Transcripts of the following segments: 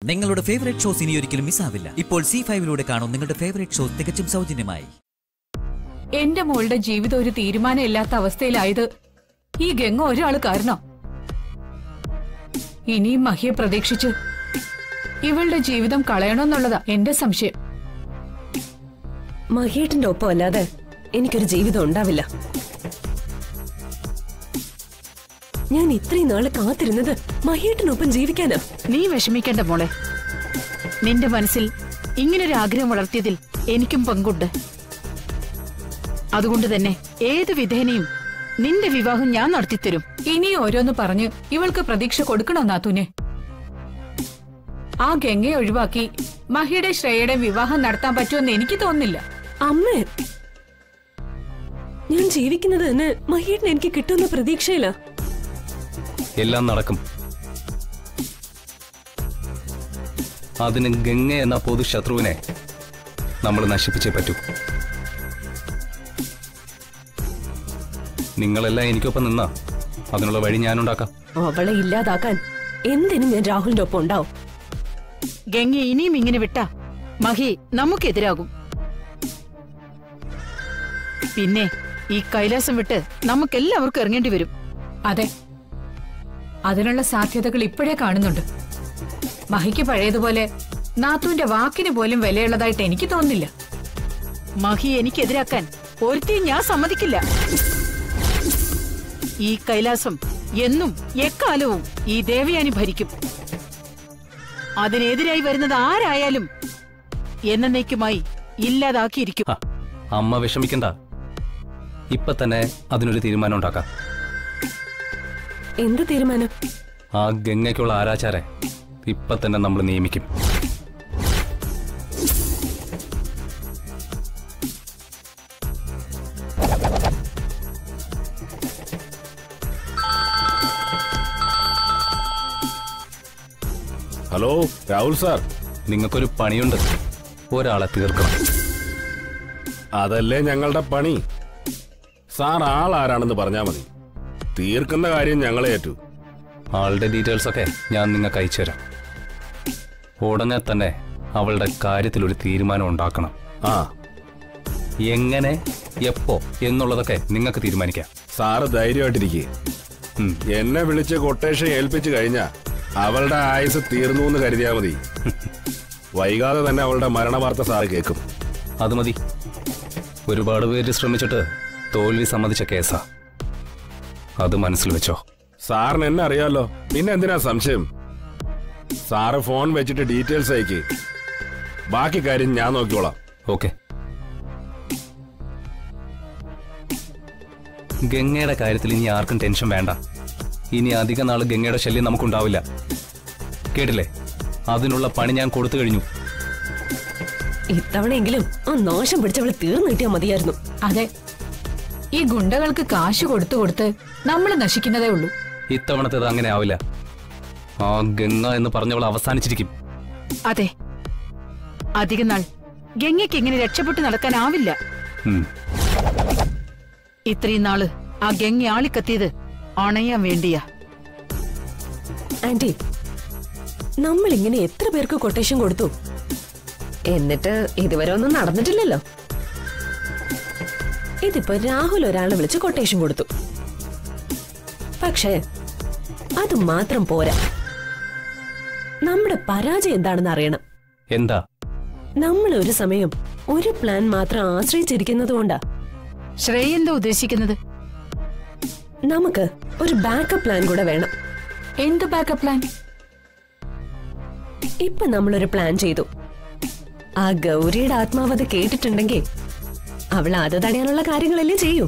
നിങ്ങളുടെ favourite shows ഇനി ഒരിക്കലും മിസ്സാവില്ല ഇപ്പോൾ സി ഫൈവിലൂടെ കാണും നിങ്ങളുടെ ഫേവറേറ്റ് ഷോസ് തികച്ചും സൗജന്യമായി എന്റെ മോളുടെ ജീവിതം ഒരു തീരുമാനമില്ലാത്ത അവസ്ഥയിലായത് ഈ ഗംഗ ഒരാള് കാരണം ഇനിയും മഹിയെ പ്രതീക്ഷിച്ച് ഇവളുടെ ജീവിതം കളയണമെന്നുള്ളതാ എന്റെ സംശയം മഹേട്ടിന്റെ ഒപ്പം അല്ലാതെ എനിക്കൊരു ജീവിതം ഉണ്ടാവില്ല ഞാൻ ഇത്രയും നാള് കാത്തിരുന്നത് മഹേട്ടിനൊപ്പം ജീവിക്കാനാ നീ വിഷമിക്കേണ്ട മോളെ നിന്റെ മനസ്സിൽ ഇങ്ങനൊരു ആഗ്രഹം വളർത്തിയതിൽ എനിക്കും പങ്കുണ്ട് അതുകൊണ്ട് തന്നെ ഏത് വിധേനയും നിന്റെ വിവാഹം ഞാൻ നടത്തിത്തരും ഇനി ഓരോന്ന് പറഞ്ഞ് ഇവൾക്ക് പ്രതീക്ഷ കൊടുക്കണോ നാത്തൂനെ ആ ഗംഗയെ ഒഴിവാക്കി മഹിയുടെ ശ്രേയയുടെ വിവാഹം നടത്താൻ പറ്റുമെന്ന് എനിക്ക് തോന്നുന്നില്ല അമ്മ ഞാൻ ജീവിക്കുന്നത് തന്നെ മഹേട്ടിന് എനിക്ക് കിട്ടുന്ന പ്രതീക്ഷയില്ല എല്ലാം നടക്കും അതിന് ഗംഗ എന്ന പൊതു ശത്രുവിനെ നമ്മൾ നശിപ്പിച്ചേ പറ്റൂ നിങ്ങളെല്ലാം എനിക്കൊപ്പം നിന്നാ അതിനുള്ള വഴി ഞാനുണ്ടാക്കാം അവളെ ഇല്ലാതാക്കാൻ എന്തിനും ഞാൻ രാഹുലിന്റെ ഒപ്പം ഉണ്ടാവും ഗംഗ ഇനിയും ഇങ്ങനെ വിട്ടാ മഹി നമുക്കെതിരാകും പിന്നെ ഈ കൈലാസം വിട്ട് നമുക്കെല്ലാവർക്കും ഇറങ്ങേണ്ടി വരും അതെ അതിനുള്ള സാധ്യതകൾ ഇപ്പോഴേ കാണുന്നുണ്ട് മഹിക്ക് പഴയതുപോലെ നാത്തൂന്റെ വാക്കിന് പോലും വിലയുള്ളതായിട്ട് എനിക്ക് തോന്നുന്നില്ല മഹി എനിക്കെതിരാക്കാൻ ഒരുത്തിയും ഞാൻ സമ്മതിക്കില്ല ഈ കൈലാസം എന്നും എക്കാലവും ഈ ദേവയാനി ഭരിക്കും അതിനെതിരായി വരുന്നത് ആരായാലും എന്നേക്കുമായി ഇല്ലാതാക്കിയിരിക്കും ഹ, അമ്മ വിഷമിക്കണ്ട ഇപ്പൊ തന്നെ അതിനൊരു തീരുമാനം ഉണ്ടാക്കാം എന്ത് തീരുമാനം ആ ഗംഗയ്ക്കുള്ള ആരാച്ചാരെ ഇപ്പൊ തന്നെ നമ്മൾ നിയമിക്കും ഹലോ രാഹുൽ സാർ നിങ്ങൾക്കൊരു പണിയുണ്ട് ഒരാളെ തീർക്കണം അതല്ലേ ഞങ്ങളുടെ പണി സാർ ആൾ ആരാണെന്ന് പറഞ്ഞാൽ മതി തീർക്കുന്ന കാര്യം ഞങ്ങളെ ഏറ്റു ആളുടെ ഡീറ്റെയിൽസ് ഒക്കെ ഞാൻ നിങ്ങൾക്ക് അയച്ചു തരാം ഉടനെ തന്നെ അവളുടെ കാര്യത്തിൽ ഒരു തീരുമാനം ഉണ്ടാക്കണം ആ എങ്ങനെ എപ്പോ എന്നുള്ളതൊക്കെ നിങ്ങൾക്ക് തീരുമാനിക്കാം സാറ് ധൈര്യമായിട്ടിരിക്കെ ഉം. എന്നെ വിളിച്ച് കൊട്ടേഷൻ ഏൽപ്പിച്ചു കഴിഞ്ഞാ അവളുടെ ആയുസ് തീർന്നു എന്ന് കരുതിയാ മതി വൈകാതെ തന്നെ അവളുടെ മരണവാർത്ത സാറ് കേൾക്കും അത് മതി ഒരുപാട് പേര് ശ്രമിച്ചിട്ട് തോൽവി സമ്മതിച്ച കേസാ അത് മനസ്സിൽ വെച്ചോ സാറിന് എന്നെ അറിയാലോ പിന്നെ എന്തിനാ സംശയം സാറ് ഫോൺ വെച്ചിട്ട് ഡീറ്റെയിൽസ് അയക്ക് ബാക്കി കാര്യം ഞാൻ നോക്കിക്കോളാം ഓക്കെ ഗംഗയുടെ കാര്യത്തിൽ ഇനി ആർക്കും ടെൻഷൻ വേണ്ട ഇനി അധിക നാൾ ഗംഗയുടെ ശല്യം നമുക്കുണ്ടാവില്ല കേട്ടില്ലേ അതിനുള്ള പണി ഞാൻ കൊടുത്തു കഴിഞ്ഞു ഇത്തവണയെങ്കിലും ആ നാശം പിടിച്ചവളെ തീർന്നു കിട്ടിയാൽ മതിയായിരുന്നു അതെ ഈ ഗുണ്ടകൾക്ക് കാശ് കൊടുത്തു കൊടുത്ത് നമ്മൾ നശിക്കുന്നതേ ഉള്ളൂ ഇത്തവണത്തേത് അങ്ങനെ ആവില്ല ആ ഗംഗ എന്ന് പറഞ്ഞവൾ അവസാനിച്ചിരിക്കും അതെ അധിക നാൾ ഗംഗയ്ക്ക് ഇങ്ങനെ രക്ഷപ്പെട്ടു നടക്കാനാവില്ല ഉം. ഇത്രയും നാള് ആ ഗംഗ ആളിക്കത്തിയത് അണയാൻ വേണ്ടിയാ ആന്റി നമ്മൾ ഇങ്ങനെ എത്ര പേർക്ക് കൊട്ടേഷൻ കൊടുത്തു എന്നിട്ട് ഇതുവരെ ഒന്നും നടന്നിട്ടില്ലല്ലോ ഇതിപ്പോ രാഹുൽ ഒരാളെ വിളിച്ച് കൊട്ടേഷൻ കൊടുത്തു പക്ഷേ അത് മാത്രം പോരാ നമ്മുടെ പരാജയം എന്താണെന്ന് അറിയണം എന്താ നമ്മൾ ഒരു സമയം ഒരു പ്ലാൻ മാത്രം ആശ്രയിച്ചിരിക്കുന്നത് കൊണ്ടാ ശ്രേയ എന്താ ഉദ്ദേശിക്കുന്നത് നമുക്ക് ഒരു ബാക്കപ്പ് പ്ലാൻ കൂടെ വേണം എന്ത് ബാക്കപ്പ് പ്ലാൻ ഇപ്പൊ നമ്മളൊരു പ്ലാൻ ചെയ്തു ആ ഗൗരിയുടെ ആത്മാവത് കേട്ടിട്ടുണ്ടെങ്കിൽ അവൾ അത് തടയാനുള്ള കാര്യങ്ങളല്ലേ ചെയ്യൂ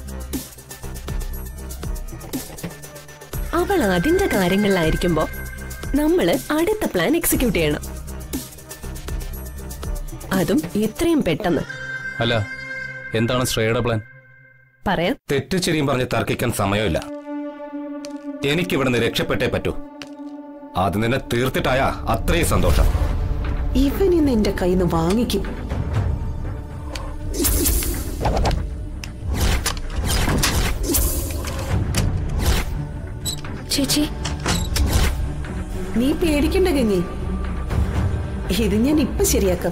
അവൾ അതിന്റെ കാര്യങ്ങളിലായിരിക്കുമ്പോ നമ്മള് അടുത്ത പ്ലാൻ എക്സിക്യൂട്ട് ചെയ്യണം അതും ഇത്രയും പെട്ടെന്ന് അല്ല എന്താണ് ശ്രേയയുടെ പ്ലാൻ പറയാം തെറ്റ് ശരിയും പറഞ്ഞ് തർക്കിക്കാൻ സമയമില്ല എനിക്കിവിടുന്ന് രക്ഷപ്പെട്ടേ പറ്റൂ അത് നിന്നെ തീർത്തിട്ടായ അത്രയും സന്തോഷം ഇവൻ ഇന്ന് എന്റെ കയ്യിൽ നിന്ന് വാങ്ങിക്കും ചേച്ചി നീ പേടിക്കണ്ട ഗംഗി ഇത് ഞാൻ ഇപ്പൊ ശരിയാക്കാം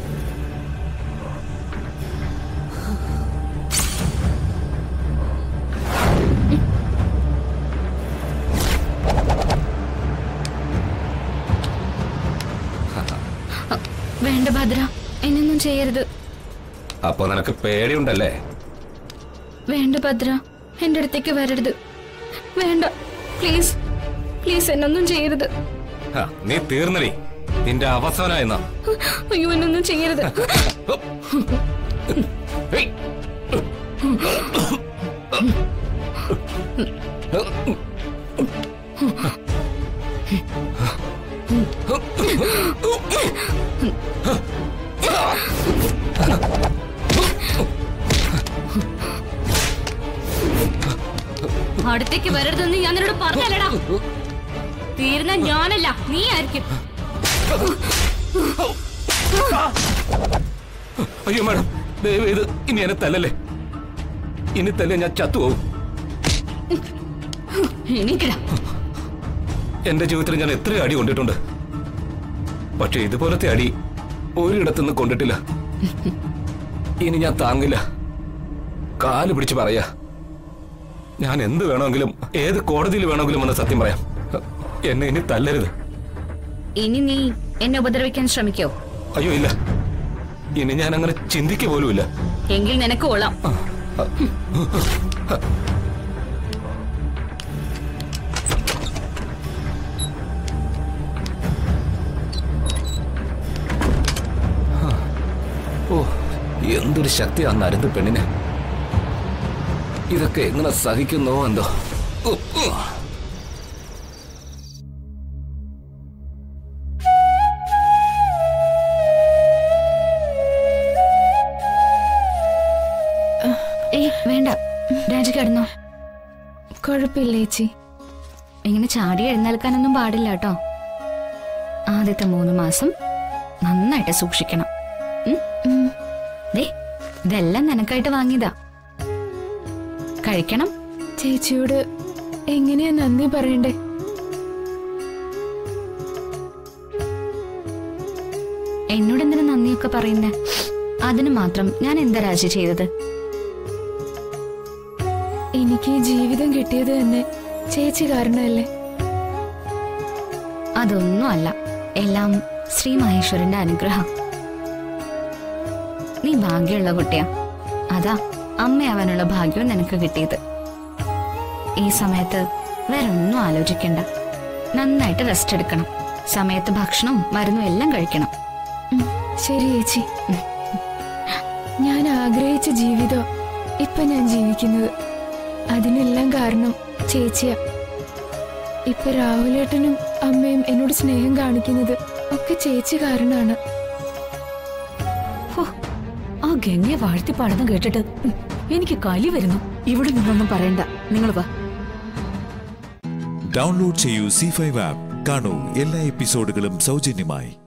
വേണ്ട ഭദ്ര എന്നൊന്നും ചെയ്യരുത് അപ്പൊ നിനക്ക് പേടിയുണ്ടല്ലേ വേണ്ട ഭദ്ര എന്റെ അടുത്തേക്ക് വരരുത് വേണ്ട പ്ലീസ് പ്ലീസ് എന്നൊന്നും ചെയ്യരുത് ഹ, നീ തീർന്നടി നിന്റെ അവസാനം എന്നാ അയ്യോ എന്നൊന്നും ചെയ്യരുത് ഹേയ്. അടുത്തേക്ക് വരരുതെന്ന് ഞാൻ നിന്നോട് പറഞ്ഞല്ലടാ തീർന്ന ഞാനല്ല നീ ആയിരിക്കും അയ്യോ മാഡം ദയവ് ഇത് ഇനി എന്നെ തല്ലല്ലേ ഇനി തല്ലേ ഞാൻ ചത്തുപോകും എനിക്കിടാ എന്റെ ജീവിതത്തിൽ ഞാൻ എത്ര അടി കൊണ്ടിട്ടുണ്ട് പക്ഷെ ഇതുപോലത്തെ അടി ഒരിടത്തുനിന്ന് കൊണ്ടിട്ടില്ല ഇനി ഞാൻ താങ്ങില്ല കാല് പിടിച്ച് പറയാ ഞാൻ എന്ത് വേണമെങ്കിലും ഏത് കോടതിയിൽ വേണമെങ്കിലും ഒന്ന് സത്യം പറയാം എന്നെ ഇനി തല്ലരുത് ഇനി നീ എന്നെ ഉപദ്രവിക്കാൻ ശ്രമിക്കോ അയ്യോ ഇല്ല ഇനി ഞാൻ അങ്ങനെ ചിന്തിക്കുക പോലുമില്ല എങ്കിൽ നിനക്ക് കൊള്ളാം ഓ എന്തൊരു ശക്തിയാ നരുന്ന് പെണ്ണിന് ഇതൊക്കെ എങ്ങനെ സഹിക്കുന്നോ എന്തോ ഉ, ഉ. ഏയ് വേണ്ട രാജ കിടന്നോ കുഴപ്പമില്ല ചേച്ചി ഇങ്ങനെ ചാടി എഴുന്നേൽക്കാനൊന്നും പാടില്ല കേട്ടോ ആദ്യത്തെ മൂന്ന് മാസം നന്നായിട്ട് സൂക്ഷിക്കണം ഉം? ഉം. ദേ ഇതെല്ലാം നിനക്കായിട്ട് വാങ്ങിയതാ കഴിക്കണം ചേച്ചിയോട് എങ്ങനെയാ നന്ദി പറയണ്ടേ എന്നോട് എന്തിനു നന്ദിയൊക്കെ പറയുന്നേ അതിന് മാത്രം ഞാൻ എന്താ രാജ ചെയ്തത് എനിക്ക് ഈ ജീവിതം കിട്ടിയത് തന്നെ ചേച്ചി കാരണമല്ലേ അതൊന്നും അല്ല എല്ലാം ശ്രീ മഹേശ്വരന്റെ അനുഗ്രഹം നീ ഭാഗ്യമുള്ള കുട്ടിയാ അതാ അമ്മയാവാനുള്ള ഭാഗ്യവും നിനക്ക് കിട്ടിയത് ഈ സമയത്ത് വേറെ ഒന്നും ആലോചിക്കണ്ട നന്നായിട്ട് റെസ്റ്റ് എടുക്കണം സമയത്ത് ഭക്ഷണവും മരുന്നും എല്ലാം കഴിക്കണം ഉം, ശരി ചേച്ചി ഞാൻ ആഗ്രഹിച്ച ജീവിതം ഇപ്പൊ ഞാൻ ജീവിക്കുന്നത് അതിനെല്ലാം കാരണം ചേച്ചിയാ ഇപ്പൊ രാഹുലേട്ടനും അമ്മയും എന്നോട് സ്നേഹം കാണിക്കുന്നത് ഒക്കെ ചേച്ചി കാരണമാണ് ഹോ, ആ ഗംഗയെ വാഴ്ത്തി പാടുന്ന കേട്ടിട്ട് ഉം, എനിക്ക് കലി വരുന്നു ഇവിടെ നിന്നൊന്നും പറയണ്ട നിങ്ങൾ വാ ഡൗൺലോഡ് ചെയ്യൂ സി ഫൈവ് ആപ്പ് കാണൂ എല്ലാ എപ്പിസോഡുകളും സൗജന്യമായി